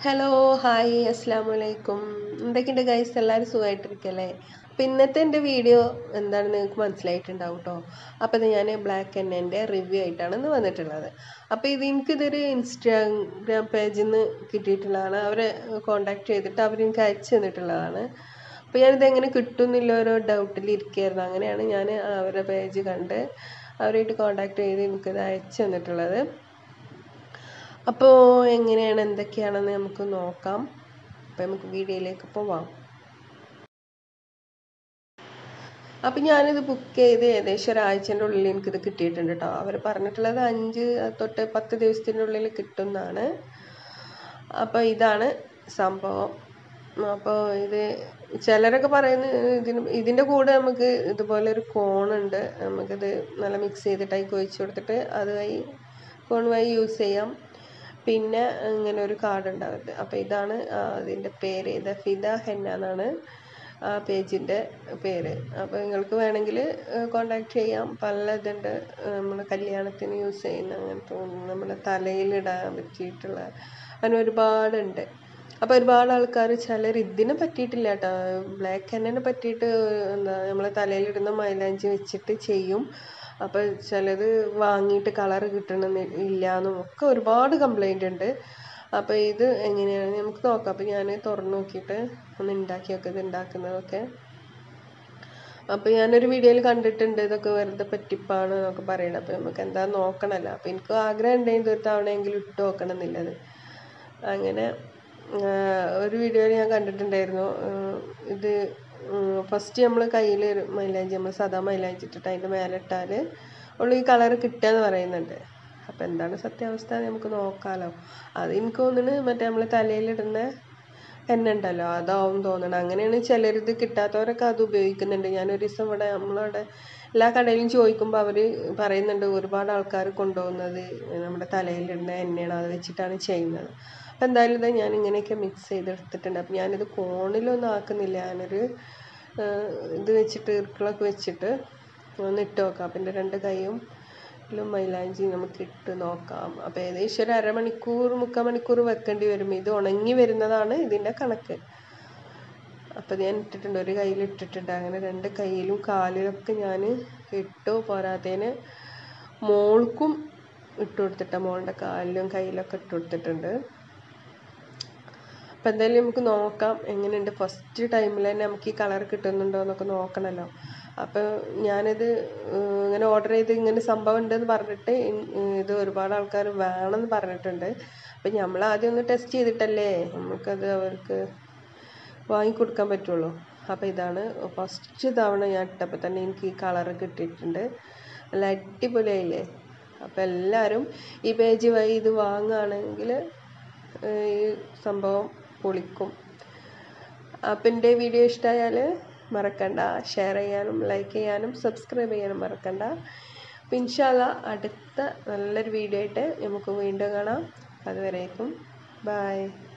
hello hi അസ്സാം വലൈക്കും എന്തൊക്കെയുണ്ട് ഗൈസ് എല്ലാവരും സുഖമായിട്ടിരിക്കല്ലേ അപ്പോൾ ഇന്നത്തെ എൻ്റെ വീഡിയോ എന്താണെന്ന് നിങ്ങൾക്ക് മനസ്സിലായിട്ടുണ്ടാവും കേട്ടോ അപ്പോൾ ഇത് ഞാൻ ബ്ലാക്ക് എണ്ണേൻ്റെ റിവ്യൂ ആയിട്ടാണ് ഇന്ന് വന്നിട്ടുള്ളത് അപ്പോൾ ഇത് എനിക്കിതൊരു ഇൻസ്റ്റാഗ്രാം പേജിൽ നിന്ന് കിട്ടിയിട്ടുള്ളതാണ് അവരെ കോണ്ടാക്ട് ചെയ്തിട്ട് അവർ എനിക്ക് അയച്ചു തന്നിട്ടുള്ളതാണ് അപ്പോൾ ഞാനിത് എങ്ങനെ കിട്ടുന്നില്ല ഓരോ ഡൗട്ടിൽ ഇരിക്കുകയായിരുന്നു അങ്ങനെയാണ് ഞാൻ അവരുടെ പേജ് കണ്ട് അവരായിട്ട് കോണ്ടാക്ട് ചെയ്ത് എനിക്കിത് അയച്ചു തന്നിട്ടുള്ളത് അപ്പോൾ എങ്ങനെയാണ് എന്തൊക്കെയാണെന്ന് നമുക്ക് നോക്കാം അപ്പോൾ നമുക്ക് വീഡിയോയിലേക്ക് പോവാം അപ്പം ഞാനിത് ബുക്ക് ചെയ്ത് ഏകദേശം ഒരാഴ്ചൻ്റെ ഉള്ളിൽ എനിക്കിത് കിട്ടിയിട്ടുണ്ട് കേട്ടോ അവർ പറഞ്ഞിട്ടുള്ളത് അഞ്ച് തൊട്ട് പത്ത് ദിവസത്തിൻ്റെ ഉള്ളിൽ കിട്ടുന്നതാണ് അപ്പോൾ ഇതാണ് സംഭവം അപ്പോൾ ഇത് ചിലരൊക്കെ പറയുന്ന ഇതിന് ഇതിൻ്റെ കൂടെ നമുക്ക് ഇതുപോലെ ഒരു കോണുണ്ട് നമുക്കിത് നല്ല മിക്സ് ചെയ്തിട്ട് അതിൽ ഒഴിച്ച് കൊടുത്തിട്ട് അത് വഴി കോൺ വഴി യൂസ് ചെയ്യാം പിന്നെ ഇങ്ങനെ ഒരു കാർഡ് ഉണ്ടാവുന്നത് അപ്പോൾ ഇതാണ് അതിൻ്റെ പേര് ഇത് ഫിദ ഹെന്ന എന്നാണ് ആ പേജിൻ്റെ പേര് അപ്പോൾ നിങ്ങൾക്ക് വേണമെങ്കിൽ കോണ്ടാക്ട് ചെയ്യാം പല ഇതുണ്ട് നമ്മൾ കല്യാണത്തിന് യൂസ് ചെയ്യുന്ന അങ്ങനത്തെ നമ്മുടെ തലയിലിടാൻ പറ്റിയിട്ടുള്ള അങ്ങനെ ഒരുപാടുണ്ട് അപ്പോൾ ഒരുപാട് ആൾക്കാർ ചിലർ ഇതിനെ പറ്റിയിട്ടില്ല കേട്ടോ ബ്ലാക്ക് ഹെന്നിനെ പറ്റിയിട്ട് എന്താ നമ്മളെ തലയിലിടുന്ന മൈലാഞ്ചി വെച്ചിട്ട് ചെയ്യും അപ്പോൾ ചിലത് വാങ്ങിയിട്ട് കളർ കിട്ടണമെന്നില്ല എന്നും ഒക്കെ ഒരുപാട് കംപ്ലൈൻ്റ് ഉണ്ട് അപ്പോൾ ഇത് എങ്ങനെയാണ് നമുക്ക് നോക്കാം അപ്പോൾ ഞാൻ തുറന്നു നോക്കിയിട്ട് ഒന്ന് ഉണ്ടാക്കി നോക്കാം ഇത് ഉണ്ടാക്കുന്നതൊക്കെ അപ്പോൾ ഞാനൊരു വീഡിയോയിൽ കണ്ടിട്ടുണ്ട് ഇതൊക്കെ വെറുതെ പറ്റിപ്പാണ് എന്നൊക്കെ പറയണം അപ്പോൾ നമുക്ക് എന്താ നോക്കണമല്ലോ അപ്പോൾ എനിക്ക് ആഗ്രഹം ഉണ്ടെങ്കിൽ ഒരു തവണയെങ്കിലും ഇട്ട് നോക്കണം എന്നുള്ളത് അങ്ങനെ ഒരു വീഡിയോയിൽ ഞാൻ കണ്ടിട്ടുണ്ടായിരുന്നു ഇത് ഫസ്റ്റ് നമ്മൾ കയ്യിൽ ഒരു മൈലാഞ്ചി നമ്മൾ സാധാ മൈലാഞ്ചി ഇട്ടിട്ട് അതിൻ്റെ മേലെ ഇട്ടാൽ ഉള്ളു ഈ കളർ കിട്ടുക എന്ന് പറയുന്നുണ്ട് അപ്പോൾ എന്താണ് സത്യാവസ്ഥ നമുക്ക് നോക്കാമല്ലോ അത് എനിക്ക് തോന്നുന്നു മറ്റേ നമ്മൾ തലയിലിടുന്ന എണ്ണ ഉണ്ടല്ലോ അതാവും തോന്നണം അങ്ങനെയാണ് ചിലരിത് കിട്ടാത്തവരൊക്കെ അത് ഉപയോഗിക്കുന്നുണ്ട് ഞാനൊരു ദിവസം ഇവിടെ നമ്മളവിടെ എല്ലാ കടയിലും ചോദിക്കുമ്പോൾ അവർ പറയുന്നുണ്ട് ഒരുപാട് ആൾക്കാർ കൊണ്ടുപോകുന്നത് നമ്മുടെ തലയിലിടുന്ന എണ്ണയാണ് അത് വെച്ചിട്ടാണ് ചെയ്യുന്നത് അപ്പോൾ എന്തായാലും ഇത് ഞാൻ ഇങ്ങനെയൊക്കെ മിക്സ് ചെയ്തെടുത്തിട്ടുണ്ട് അപ്പം ഞാനിത് കോണിലൊന്നും ആക്കുന്നില്ല ഞാനൊരു ഇത് വെച്ചിട്ട് ഇറുക്കളൊക്കെ വെച്ചിട്ട് ഒന്ന് ഇട്ട് നോക്കാം അപ്പം എൻ്റെ രണ്ട് കൈയും മൈലാഞ്ചി നമുക്ക് ഇട്ട് നോക്കാം അപ്പോൾ ഏകദേശം ഒരു അരമണിക്കൂർ മുക്കാൽ മണിക്കൂർ വെക്കേണ്ടി വരും ഇത് ഉണങ്ങി വരുന്നതാണ് ഇതിൻ്റെ കണക്ക് അപ്പോൾ ഞാൻ ഇട്ടിട്ടുണ്ട് ഒരു കയ്യിൽ ഇട്ടിട്ടുണ്ട് അങ്ങനെ രണ്ട് കയ്യിലും കാലിലൊക്കെ ഞാൻ ഇട്ടു പോരാത്തതിന് മോൾക്കും ഇട്ട് കൊടുത്തിട്ട മോളുടെ കാലിലും കയ്യിലൊക്കെ ഇട്ട് കൊടുത്തിട്ടുണ്ട് അപ്പം എന്തായാലും നമുക്ക് നോക്കാം എങ്ങനെയുണ്ട് ഫസ്റ്റ് ടൈമിൽ തന്നെ നമുക്ക് ഈ കളർ കിട്ടുന്നുണ്ടോ എന്നൊക്കെ നോക്കണമല്ലോ അപ്പോൾ ഞാനിത് ഇങ്ങനെ ഓർഡർ ചെയ്ത് ഇങ്ങനെ സംഭവം ഉണ്ടെന്ന് പറഞ്ഞിട്ട് ഇത് ഒരുപാട് ആൾക്കാർ വേണമെന്ന് പറഞ്ഞിട്ടുണ്ട് അപ്പം നമ്മൾ ആദ്യം ഒന്ന് ടെസ്റ്റ് ചെയ്തിട്ടല്ലേ നമുക്കത് അവർക്ക് വാങ്ങിക്കൊടുക്കാൻ പറ്റുള്ളൂ അപ്പോൾ ഇതാണ് ഫസ്റ്റ് തവണ ഞാൻ ഇട്ടപ്പോൾ തന്നെ എനിക്ക് ഈ കളർ കിട്ടിയിട്ടുണ്ട് നല്ല അടിപൊളിയായില്ലേ അപ്പോൾ എല്ലാവരും ഈ പേജ് വഴി ഇത് വാങ്ങുകയാണെങ്കിൽ ഈ സംഭവം പൊളിക്കും അപ്പം എൻ്റെ വീഡിയോ ഇഷ്ടമായാൽ മറക്കണ്ട ഷെയർ ചെയ്യാനും ലൈക്ക് ചെയ്യാനും സബ്സ്ക്രൈബ് ചെയ്യാനും മറക്കണ്ട അപ്പം ഇൻഷാല്ല അടുത്ത നല്ലൊരു വീഡിയോ ആയിട്ട് നമുക്ക് വീണ്ടും കാണാം അതുവരേക്കും ബായ്